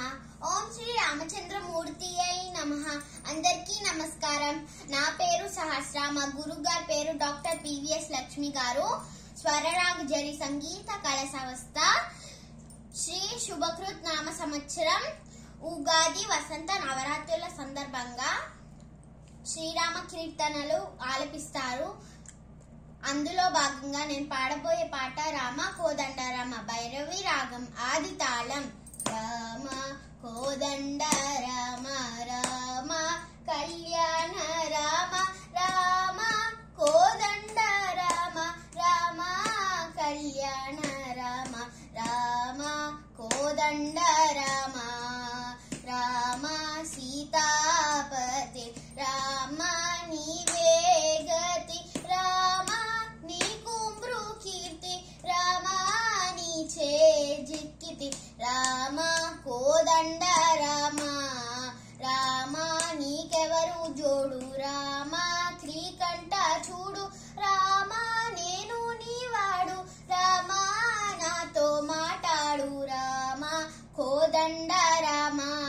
ఓం శ్రీ రామచంద్రమూర్తి అయి నమ అందరికీ నమస్కారం నా పేరు సహస్ర మా గురువు గారి పేరు డాక్టర్ పివిఎస్ లక్ష్మి గారు స్వరరాగ్ జరి సంగీత కళ సంస్థ శ్రీ శుభకృత్ నామ సంవత్సరం ఉగాది వసంత నవరాత్రుల సందర్భంగా శ్రీరామ కీర్తనలు ఆలపిస్తారు అందులో భాగంగా నేను పాడబోయే పాట రామ కోదండ రామ భైరవి రాగం ఆది తాళం రామ కోదండ రామ రామ కళ్యాణ రామ రామ కోదండ రామ రామ కళ్యాణ రామ రామ కోదండ రామ రామ సీతాపతి రామ నీవే గతి రామ నీకు కీర్తి రామ నీ చే జిక్కితి రామ కోదండ రామ రామ నీకెవరు జోడు రామ త్రికంట చూడు రామ నేను నీవాడు రామ నాతో మాటాడు రామ కోదండ రామ